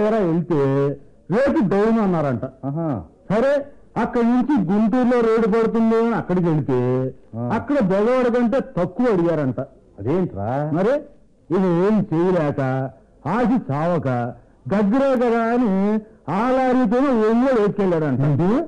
తీరా వెళ్తే rate down అన్నారంట ఆహా. సరే అక్కడి నుంచి గుంటూరులో రేటు పడుతుంది అని అక్కడికి వెళ్తే ఆ. అక్కడ బెగవాడి కంటే తక్కువ అడిగారంట అదేంట్రా మరి ఇది ఏం చేయలేక ఆసి చావక దగ్గరే కదా అని ఆ లారీతోనే ఒంగోలు ఎక్కెళ్ళాడంట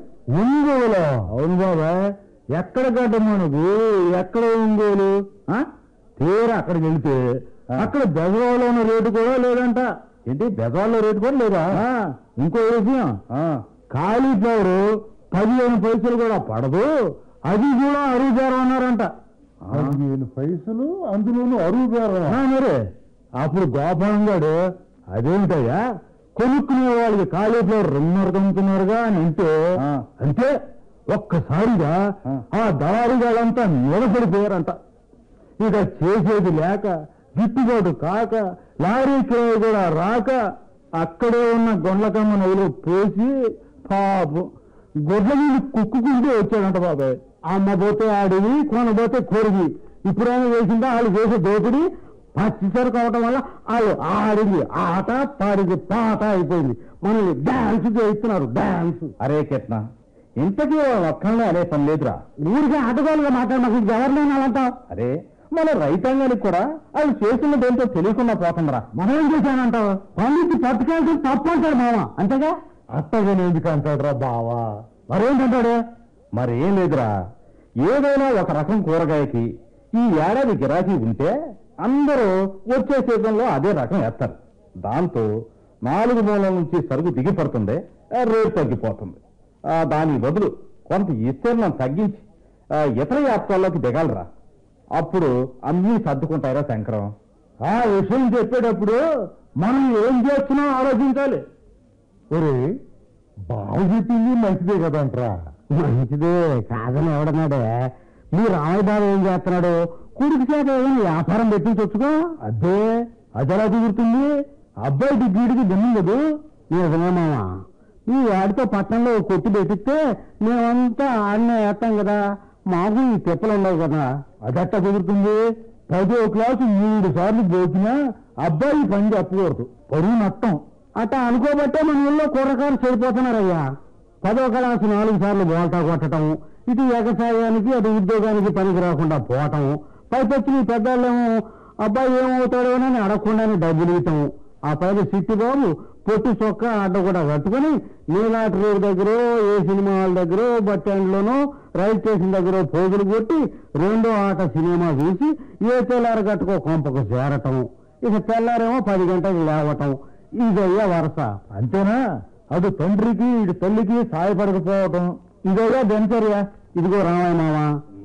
ఒంగోలు అవును బాబా ఎక్కడ గడ్డ మనకు ఎక్కడ ఒంగోలు ఆ? తీరా అక్కడికి వెళ్తే ఆ. అక్కడ బెజవాడలో ఉన్న రేటు కూడా లేదంట ఏంటి బెజవాడలో రేటు కూడా లేదా ఆ, ఇంకో విషయం ఆ. కాలీఫ్లవర్ పదిహేను పైసలు కూడా పడదు అది కూడా అరుగారు అన్నారంట పదిహేను పైసలు అందులోనూ అరువు బేరం ఆ, మరి అప్పుడు గోపాలం గారు అదేమిటయ్యా కొనుక్కునే వాళ్ళకి కాలీఫ్లవర్ రెండున్నరకు అమ్ముతున్నారుగా అని అంటే ఆ. అంటే ఒక్కసారిగా ఆ. ఆ దళారిగాళ్ళంతా నిలబడిపోయారంట ఇక చేసేది లేక గిట్టుబాటు కాక లారీ కిరాయి కూడా రాక అక్కడే ఉన్న గొండ్లకమ్మ నదిలో పోసి పాపం గొడ్ల మీద కుక్కుకుంటూ వచ్చాడంట బాబాయ్ అమ్మ పోతే ఆడివి కొనబోతే కొరిగి ఇప్పుడైనా వేసిందా వాళ్ళు చేసే దోపిడి పచ్చిసరు కావటం వల్ల వాళ్ళు ఆడింది ఆట పాడింది పాట అయిపోయింది మనల్ని డాన్స్ చేయిస్తున్నారు డాన్స్ అరే కిట్న ఇంతకీ వాళ్ళ ఒక్కళ్ళే అనే పని లేదురా ఊరికే ఆటగాళ్ళుగా మాట్లాడి మాకు ఎవరినైనా అలాంటావు అరే మన రైతాంగానికి కూడా వాళ్ళు చేసిన దేంతో తెలియకుండా పోతుందిరా మనం ఏం చేశానంటావు పండించి పట్టుకెళ్తే తప్పు అంటాడు మామ అంతేగా అత్తగానే ఎందుకు అంటాడురా బావా మరేంటంటాడు మరేం లేదురా ఏదైనా ఒక రకం కూరగాయకి ఈ ఏడాది గిరాకీ ఉంటే అందరూ వచ్చే సీజన్లో అదే రకం వేస్తారు దాంతో నాలుగు మూలల నుంచి సరుకు దిగి పడుతుంది ఆ, రేటు తగ్గిపోతుంది ఆ, దానికి బదులు కొంత విస్తీర్ణం తగ్గించి ఆ, ఇతర వ్యాప్తాల్లోకి దిగాలరా అప్పుడు అన్నీ సర్దుకుంటాయిరా శంకరం ఆ విషయం చెప్పేటప్పుడు మనం ఏం చేస్తున్నాం ఆలోచించాలి ఒరే బావు చెప్పింది మంచిదే కదంట్రా మంచిదే కాదని ఎవడన్నాడే మీ రామయ్య బాబు ఏం చేస్తున్నాడు కొడుకు చేత ఏదైనా వ్యాపారం పెట్టించొచ్చుగా అదే అది ఎలా కుదురుతుంది అబ్బాయి డిగ్రీడికి దిన్నం కదూ నిజమే మామ ఈ వాడితో పట్టణంలో ఓ కొట్టు పెట్టిస్తే మేమంతా ఆడనే వేస్తాం కదా మాకు ఈ తిప్పలు ఉండవు కదా అదట్ట కుదురుతుంది పదో క్లాసు మూడు సార్లు పోసినా అబ్బాయి ఈ పని చెప్పకూడదు పరువు నష్టం అట్ట అనుకోబట్టే మన ఊళ్ళో కుర్రకారు చెడిపోతున్నారయ్యా పదో క్లాసు నాలుగు సార్లు బోల్తా కొట్టడం ఇటు వ్యవసాయానికి అటు ఉద్యోగానికి పనికి రాకుండా పోవటం పైపచ్చి ఈ పెద్దవాళ్ళేమో అబ్బాయి ఏమవుతాడో అని అడగకుండానే డబ్బులు ఇవ్వటం ఆ పైన సిట్టి బాబు పొట్టి చొక్క అడ్డ కూడా కట్టుకుని నీలాటి రోడ్ దగ్గర ఏ సినిమా హాల్ దగ్గర బస్ స్టాండ్లోనో రైల్ స్టేషన్ దగ్గర పోగులు కొట్టి రెండో ఆట సినిమా చూసి ఏ తెల్లారి గట్టుకో కొంపకు చేరటం ఇక తెల్లారేమో పది గంటలకు లేవటం ఇదయ్యా వరస అంతేనా అటు తండ్రికి ఇటు తల్లికి సాయపడకపోవటం ఇదయ్యా దినచర్య ఇదిగో రామయ్య మామ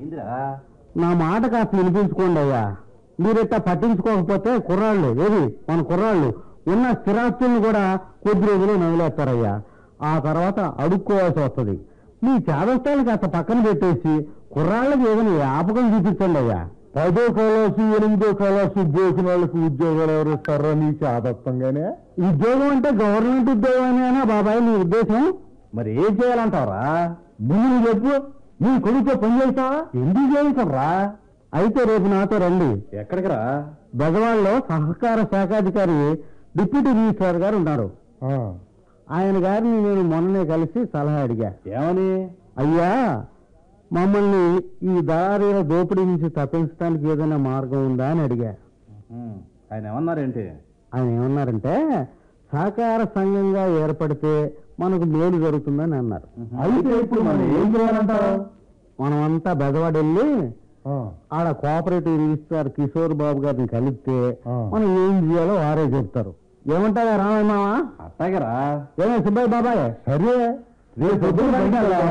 నా మాట కాస్త వినిపించుకోండి అయ్యా మీరిట్ట పట్టించుకోకపోతే కుర్రాళ్ళు ఏది మన కుర్రాళ్ళు ఉన్న స్థిరాస్తుల్ని కూడా కొద్ది రోజులు నవ్వులేస్తారయ్యా ఆ తర్వాత అడుక్కోవాల్సి వస్తుంది మీ చాదస్తాలు కాస్త పక్కన పెట్టేసి కుర్రాళ్ళకి ఏదైనా వ్యాపకం చూపించండి అయ్యా పదో కళాసు ఎనిమిదో కళాసు పోసిన వాళ్ళకి ఉద్యోగాలు ఎవరు ఇస్తారా నీ చాదత్తంగానే ఉద్యోగం అంటే గవర్నమెంట్ ఉద్యోగమేనా బాబాయ్ నీ ఉద్దేశం మరి ఏం చేయాలంటావరా ముందు నువ్వు చెప్పు నీ కొడుకు పని చేస్తావా ఎందుకు చేయించరా అయితే రేపు నాతో రండి ఎక్కడికి రా బెజవాడలో సహకార శాఖాధికారి డిప్యూటీ రిజిస్ట్రార్ గారు ఉన్నారు ఆయన గారిని నేను మొన్ననే కలిసి సలహా అడిగా ఏమని అయ్యా మమ్మల్ని ఈ దళారీల దోపిడీ నుంచి తప్పించడానికి ఏదైనా మార్గం ఉందా అని అడిగా ఉమ్, ఆయన ఏమన్నారేంటి ఆయన ఏమన్నారంటే సహకార సంఘంగా ఏర్పడితే మనకు మేలు జరుగుతుందని అన్నారు అయితే ఇప్పుడు మనం ఏం చేయాలంటారు మనమంతా బెజవాడ వెళ్ళి ఆడ కోఆపరేటివ్ రిజిస్ట్రార్ కిషోర్ బాబు గారిని కలిస్తే ఆ. మనం ఏం చేయాలో వారే చెప్తారు ఏమంటారా రామయ్య మామ అట్టాగరా ఏమే సుబ్బయ్య బాబాయ్ సరే రేపు పొద్దున్న బయటికి వెళ్దాం.